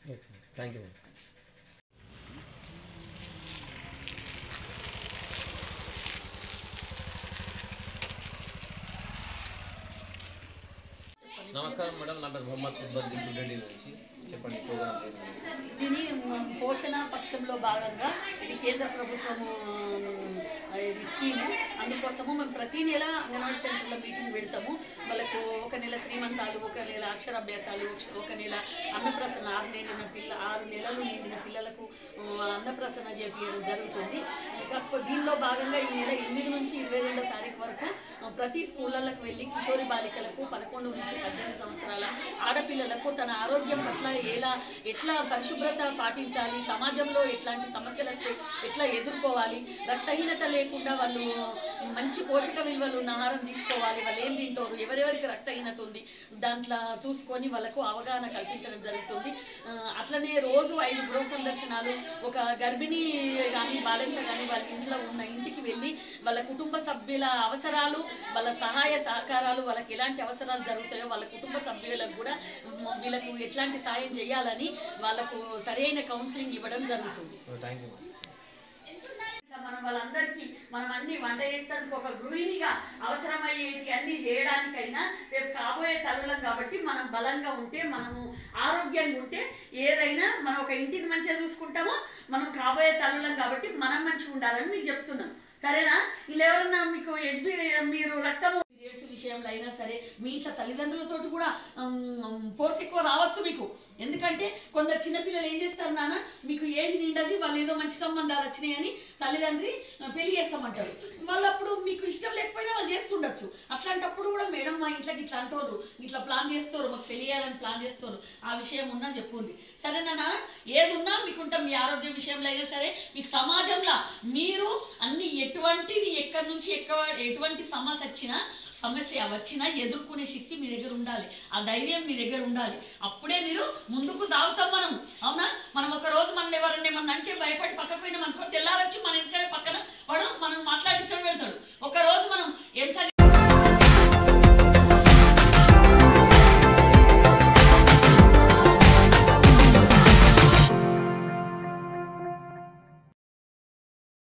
Okay thank you నమస్కారం madam నా పేరు మొహమ్మద్ ఫుట్బాల్ రెడ్డి నుంచి చెప్పండి ప్రోగ్రామ్ ఏంటి? దీని మ- పోషణ పక్షంలో భాగంగా ఇది కేంద్ర ప్రభుత్వము ఆ, ఇది స్కీము అందుకోసము మేము ప్రతి నెల అంగన్వాడీ సెంటర్లో మీటింగ్ పెడతాము వాళ్ళకు ఒక నెల శ్రీమంతాలు ఒక నెల అక్షరాభ్యాసాలు ఒక- ఒక నెల అన్నప్రాసన ఆరు నెలల పిల్ల ఆరు నెలలు నిండిన పిల్లలకు ఆ, అన్నప్రాసన చేపించడం జరుగుతుంది కాకపోతే దీనిలో భాగంగా ఈ నెల ఎనిమిది నుంచి ఇరవై రెండో తారీఖు వరకు ఆ, ప్రతి స్కూళ్ళకు వెళ్ళి కిషోరి బాలికలకు పదకొండు నుంచి పద్దెనిమిది సంవత్సరాల ఆడపిల్లలకు తన ఆరోగ్యం పట్ల ఎలా ఎట్లా పరిశుభ్రత పాటించాలి సమాజంలో ఎట్లాంటి సమస్యలు వస్తే ఎట్లా ఎదుర్కోవాలి రక్తహీనత లేకుండా వాళ్ళు మంచి పోషక విలువలు ఉన్న ఆహారం తీసుకోవాలి వాళ్ళు ఏం తింటారు ఎవరెవరికి రక్తహీనత ఉంది దాంట్లో చూసుకొని వాళ్ళకు అవగాహన కల్పించడం జరుగుతుంది ఆ, అట్లనే రోజు ఐదు గృహ సందర్శనాలు ఒక గర్భిణీ కానీ బాలింత కానీ వాళ్ళ ఇంట్లో ఉన్న ఇంటికి వెళ్ళి వాళ్ళ కుటుంబ సభ్యుల అవసరాలు వాళ్ళ సహాయ సహకారాలు వాళ్ళకి ఎలాంటి అవసరాలు జరుగుతాయో వాళ్ళ కుటుంబ సభ్యులకు కూడా మ్, వీళ్ళకు ఎట్లాంటి సాయం చేయాలని వాళ్ళకు సరైన కౌన్సిలింగ్ ఇవ్వడం జరుగుతుంది థ్యాంక్ యూ ఇట్లా మనం వాళ్ళందరికీ మనం అన్ని వంట చేసేందుకు ఒక గృహిణిగా అవసరమయ్యేటి అన్ని చేయడానికైనా రేపు కాబోయే తల్లులం కాబట్టి మనం బలంగా ఉంటే మనము ఆరోగ్యంగా ఉంటే ఏదైనా మనం ఒక ఇంటిని మంచిగా చూసుకుంటామో మనం కాబోయే తల్లులం కాబట్టి మనం మంచిగా ఉండాలని మీకు చెప్తున్నాను సరేనా ఇలా ఎవరన్నా మీకు ఎడ్బి మీరు రక్తము పీరియడ్స్ విషయంలో అయినా సరే మీ ఇంట్లో తల్లిదండ్రులతో కూడా ఫోర్స్ ఎక్కువ రావచ్చు మీకు ఎందుకంటే కొందరు చిన్నపిల్లలు ఏం చేస్తారు నాన్న మీకు ఏజ్ నిండది వాళ్ళు ఏదో మంచి సంబంధాలు వచ్చినాయని తల్లిదండ్రి ఆ, పెళ్లి చేస్తామంటారు వాళ్ళు అప్పుడు మీకు ఇష్టం లేకపోయినా వాళ్ళు చేస్తుండొచ్చు అట్లాంటప్పుడు కూడా మేడం మా ఇంట్లోకి ఇట్లా అంటారు ఇట్లా ప్లాన్ చేస్తారు మాకు తెలియాలని ప్లాన్ చేస్తారు ఆ విషయం ఉన్నా చెప్పుంది సరేనా నాన్న ఏది ఉన్నా మీకుంటా మీ ఆరోగ్య విషయంలో అయినా సరే మీకు సమాజంలో మీరు అన్ని ఎటువంటిది ఎక్కడి నుంచి ఎక్క ఎటువంటి సమస్య వచ్చినా సమస్య వచ్చినా ఎదుర్కొనే శక్తి మీ దగ్గర ఉండాలి ఆ ధైర్యం మీ దగ్గర ఉండాలి అప్పుడే మీరు ముందుకు సాగుతాం మనం అవునా మనం ఒక రోజు మనం ఎవరన్నా ఏమన్నా అంటే భయపడి పక్కకు పోయినాం అనుకో తెల్లారొచ్చి మన ఇంట్లో పక్కన వాడు మనం మాట్లాడించడం వెళ్తాడు ఒక రోజు మనం ఏం సంగతి